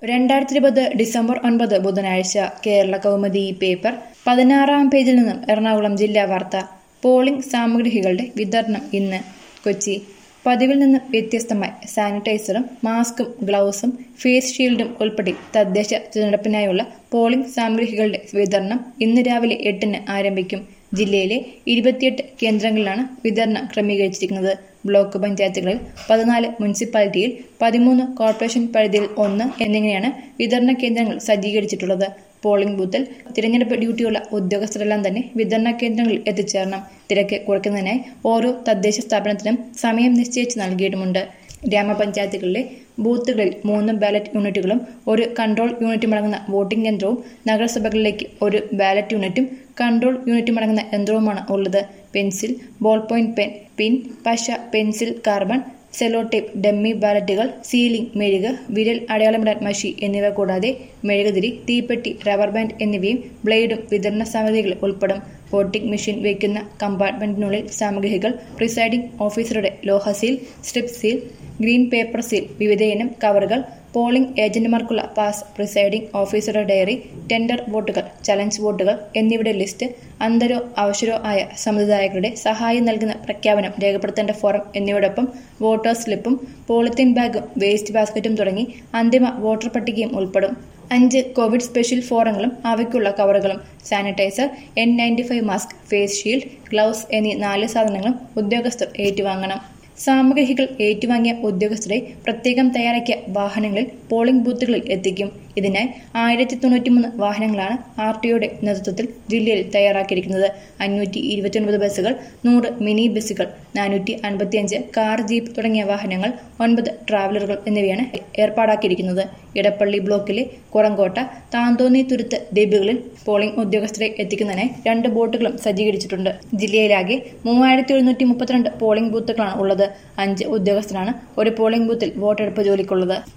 രണ്ടായിരത്തി ഇരുപത് ഡിസംബർ ഒൻപത് ബുധനാഴ്ച കേരള കൗമുദി പേപ്പർ പതിനാറാം പേജിൽ നിന്നും എറണാകുളം ജില്ലാ വാർത്ത പോളിംഗ് സാമഗ്രികളുടെ വിതരണം ഇന്ന് കൊച്ചി പതിവിൽ നിന്ന് വ്യത്യസ്തമായി സാനിറ്റൈസറും മാസ്കും ഗ്ലൗസും ഫേസ് ഷീൽഡും ഉൾപ്പെടെ തദ്ദേശ തിരഞ്ഞെടുപ്പിനായുള്ള പോളിംഗ് സാമഗ്രികളുടെ വിതരണം ഇന്ന് രാവിലെ എട്ടിന് ആരംഭിക്കും ജില്ലയിലെ ഇരുപത്തിയെട്ട് കേന്ദ്രങ്ങളിലാണ് വിതരണം ക്രമീകരിച്ചിരിക്കുന്നത് ബ്ലോക്ക് പഞ്ചായത്തുകളിൽ പതിനാല് മുനിസിപ്പാലിറ്റിയിൽ പതിമൂന്ന് കോർപ്പറേഷൻ പരിധിയിൽ ഒന്ന് എന്നിങ്ങനെയാണ് വിതരണ കേന്ദ്രങ്ങൾ സജ്ജീകരിച്ചിട്ടുള്ളത് പോളിംഗ് ബൂത്തിൽ തിരഞ്ഞെടുപ്പ് ഡ്യൂട്ടിയുള്ള ഉദ്യോഗസ്ഥരെല്ലാം തന്നെ വിതരണ കേന്ദ്രങ്ങളിൽ എത്തിച്ചേരണം തിരക്ക് കുറയ്ക്കുന്നതിനായി ഓരോ തദ്ദേശ സ്ഥാപനത്തിനും സമയം നിശ്ചയിച്ച് നൽകിയിട്ടുമുണ്ട് ഗ്രാമപഞ്ചായത്തുകളിലെ ബൂത്തുകളിൽ മൂന്ന് ബാലറ്റ് യൂണിറ്റുകളും ഒരു കൺട്രോൾ യൂണിറ്റും അടങ്ങുന്ന വോട്ടിംഗ് യന്ത്രവും നഗരസഭകളിലേക്ക് ഒരു ബാലറ്റ് യൂണിറ്റും കൺട്രോൾ യൂണിറ്റും അടങ്ങുന്ന യന്ത്രവുമാണ് ഉള്ളത് pencil ball point pen pin പശ pencil carbon cello tape dummy ബാലറ്റുകൾ സീലിംഗ് മെഴുക് വിരൽ അടയാളമിടാൻ മഷി എന്നിവ കൂടാതെ മെഴുകുതിരി തീപ്പെട്ടി റബ്ബർ ബാൻഡ് എന്നിവയും ബ്ലേഡും വിതരണ സാമഗ്രികൾ ഉൾപ്പെടും വോട്ടിംഗ് മെഷീൻ വയ്ക്കുന്ന കമ്പാർട്ട്മെന്റിനുള്ളിൽ സാമഗ്രികൾ പ്രിസൈഡിംഗ് ഓഫീസറുടെ ലോഹ seal strip seal green paper seal വിവിധയിനം കവറുകൾ പോളിംഗ് ഏജന്റുമാർക്കുള്ള പാസ് പ്രിസൈഡിംഗ് ഓഫീസറുടെ ഡയറി ടെൻഡർ വോട്ടുകൾ ചലഞ്ച് വോട്ടുകൾ എന്നിവയുടെ ലിസ്റ്റ് അന്തരോ അവശരോ ആയ സമുദായങ്ങളുടെ സഹായം നൽകുന്ന പ്രഖ്യാപനം രേഖപ്പെടുത്തേണ്ട ഫോറം എന്നിവയോടൊപ്പം വോട്ടേഴ്സ് സ്ലിപ്പും പോളിത്തീൻ ബാഗും വേസ്റ്റ് ബാസ്ക്കറ്റും തുടങ്ങി അന്തിമ വോട്ടർ പട്ടികയും ഉൾപ്പെടും അഞ്ച് കോവിഡ് സ്പെഷ്യൽ ഫോറങ്ങളും അവയ്ക്കുള്ള കവറുകളും sanitiser N ninety five mask face shield gloves എന്നീ നാല് സാധനങ്ങളും ഉദ്യോഗസ്ഥർ ഏറ്റുവാങ്ങണം സാമഗ്രികൾ ഏറ്റുവാങ്ങിയ ഉദ്യോഗസ്ഥരെ പ്രത്യേകം തയ്യാറാക്കിയ വാഹനങ്ങളിൽ പോളിംഗ് ബൂത്തുകളിൽ എത്തിക്കും ഇതിനായി ആയിരത്തി തൊണ്ണൂറ്റിമൂന്ന് വാഹനങ്ങളാണ് ആർ ടിഒയുടെ നേതൃത്വത്തിൽ ജില്ലയിൽ തയ്യാറാക്കിയിരിക്കുന്നത് അഞ്ഞൂറ്റി ഇരുപത്തിയൊൻപത് ബസ്സുകൾ നൂറ് മിനി ബസ്സുകൾ നാനൂറ്റി അൻപത്തിയഞ്ച് കാർ ജീപ്പ് തുടങ്ങിയ വാഹനങ്ങൾ ഒൻപത് ട്രാവലറുകൾ എന്നിവയാണ് ഏർപ്പാടാക്കിയിരിക്കുന്നത് ഇടപ്പള്ളി ബ്ലോക്കിലെ കുറങ്കോട്ട താന്തോന്നി തുരുത്ത് ദ്വീപുകളിൽ പോളിംഗ് ഉദ്യോഗസ്ഥരെ എത്തിക്കുന്നതിനായി രണ്ട് ബോട്ടുകളും സജ്ജീകരിച്ചിട്ടുണ്ട് ജില്ലയിലാകെ മൂവായിരത്തി എഴുന്നൂറ്റി മുപ്പത്തിരണ്ട് പോളിംഗ് ബൂത്തുകളാണ് ഉള്ളത് അഞ്ച് ഉദ്യോഗസ്ഥരാണ് ഒരു പോളിംഗ് ബൂത്തിൽ വോട്ടെടുപ്പ് ജോലിക്കുള്ളത്